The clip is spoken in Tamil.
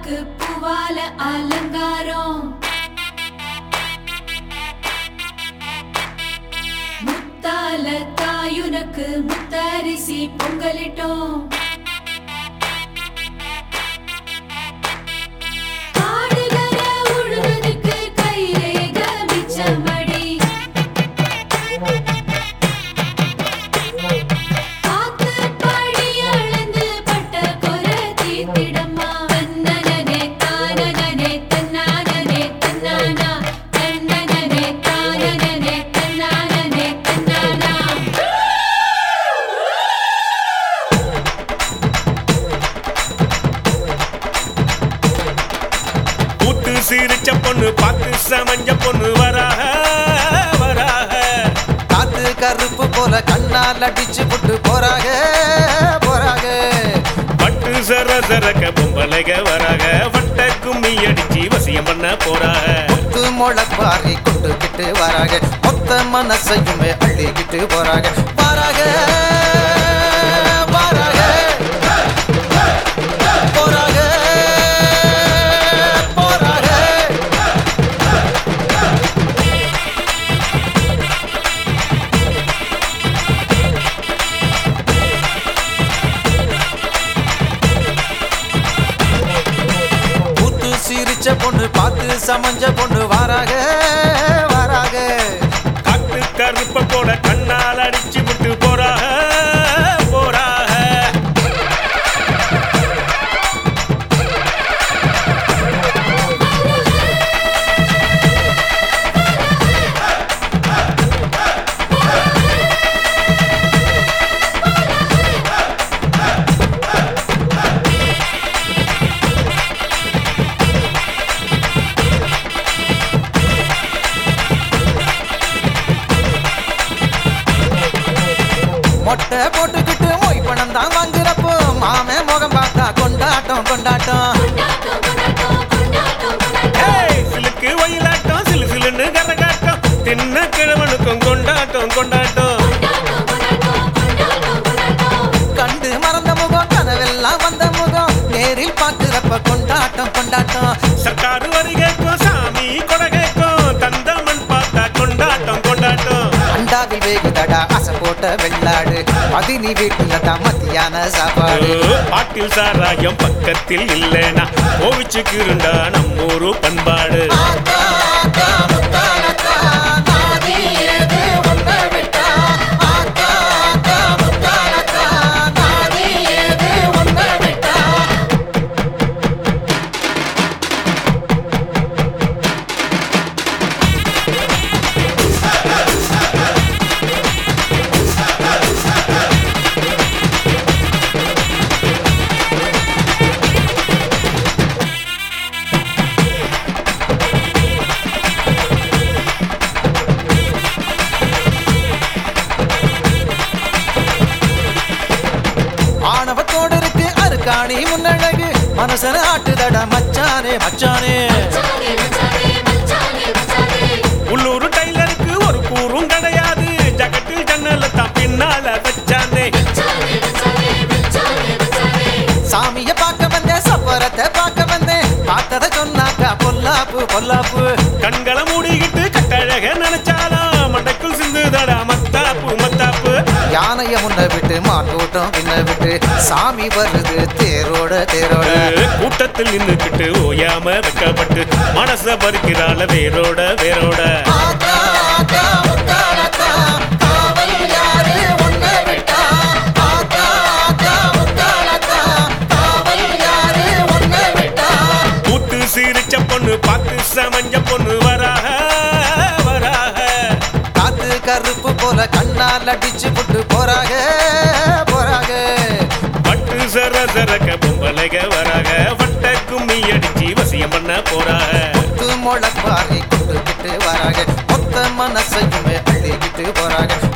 உனக்கு பூவால அலங்காரம் முத்தால தாயுனக்கு முத்தரிசி பொங்கலிட்டோம் ஆடுகிற உழுதுக்கு கைரேக மிச்சமடி காத்து படி அளந்து பட்ட கொரை தீர்த்திடம்மா. தன்னனனே தானனனே தன்னானனே தன்னானா. தன்னனனே தானனனே தன்னானனே தன்னானா. கூத்து சிரிச்ச பொண்ணு பார்த்து சமஞ்ச பொண்ணு வராக வராக காத்து கருப்பு போல கண்ணால் அடிச்சு புட்டு போறாக போறாக பட்டு சர சரக்க பொம்பளைக வராக வட்ட கும்மி அடிச்சு வசியம் பண்ண போறாக முத்து முளைப்பாரி கொண்டுகிட்டு வராக மொத்த மனசையுமே அள்ளிக்கிட்டு போறாக வராக வராக போறாக போறாக கூத்து சிரிச்ச பொண்ணு பார்த்து சமஞ்ச பொண்ணு வாராக வாராக காத்து கருப்ப போல கண்ணால் அடிச்சு விட்டு போறாக போறாக மொட்டை போட்டுக்கிட்டு மொய் பணம் தான் வாங்குறப்போ மாமே முகம் பார்த்தா கொண்டாட்டம் கொண்டாட்டம் கொண்டாட்டம், கொண்டாட்டம், கொண்டாட்டம், கொண்டாட்டம். ஏய், சிலுக்கு ஒயிலாட்டம் சிலு சிலுன்னு கரகாட்டம் தின்ன கிழவனுக்கும் கொண்டாட்டம் கொண்டாட்டம் கொண்டாட்டம், கொண்டாட்டம், கொண்டாட்டம், கொண்டாட்டம். கண்டு மறந்த முகம் கனவெல்லாம் வந்த முகம் நேரில் பார்க்கிறப்ப கொண்டாட்டம் கொண்டாட்டம் சர்க்காரு வரி கேட்கும் சாமி கொடை கேட்கும் தந்தமன் பார்த்தா கொண்டாட்டம் கொண்டாட்டம் அண்டாவில் வேகுதடா அசை போட்ட வெள்ளாடு பதினி வீட்டுல தான் மத்தியான சாப்பாடு பாட்டில் சாராயம் பக்கத்தில் இல்லைனா கோவிச்சுக்கிருண்டா நம்மூரு பண்பாடு ஆத்தா, ஆத்தா, முத்தானத்தா, நாதி ஏது உன்னை விட்டா? ஆத்தா, ஆத்தா, முத்தானத்தா, நாதி ஏது உன்னை விட்டா? ஆணவத்தோடு இருக்கு அருக்காணி முன்னழகு மனசன ஆட்டுதடா மச்சானே மச்சானே மச்சானே, மச்சானே, மச்சானே, மச்சானே. உள்ளூர் டைலருக்கு ஒரு கூறும் கிடையாது ஜகட்டில் ஜன்னல தான் பின்னால வச்சானே மச்சானே, மச்சானே, மச்சானே, மச்சானே. சாமிய பார்க்க வந்தேன் சப்பரத்தை பார்க்க வந்தேன் பார்த்தத சொன்னாக்கா பொல்லாப்பு பொல்லாப்பு கண்களை மூடிக்கிட்டு கட்டழக நினைச்சாலும் மண்டைக்குள் சிந்துதடா மத்தாப்பு மத்தாப்பு யானைய முன்ன விட்டு மாட்டோட்டம் பின்ன விட்டு சாமி வருது தேரோட தேரோட கூட்டத்தில் நின்னுக்கிட்டு ஓயாம வெக்கப்பட்டு மனச பறிக்கிறாள வேரோட வேரோட ஆத்தா, ஆத்தா, முத்தானத்தா, காவல் யாரு உன்னை விட்டா? ஆத்தா, ஆத்தா, முத்தானத்தா, காவல் யாரு உன்னை விட்டா? கூத்து சிரிச்ச பொண்ணு பார்த்து சமஞ்ச பொண்ணு வராக வராக காத்து கருப்பு போல கண்ணால் அடிச்சு புட்டு போறாக போறாக பட்டு சர சரக்க பொம்பளைக வராக வட்ட கும்மி அடிச்சு வசியம் பண்ண போறாக முத்து முளைப்பாரி கொண்டுகிட்டு வராக மொத்த மனசையுமே அள்ளிக்கிட்டு போறாக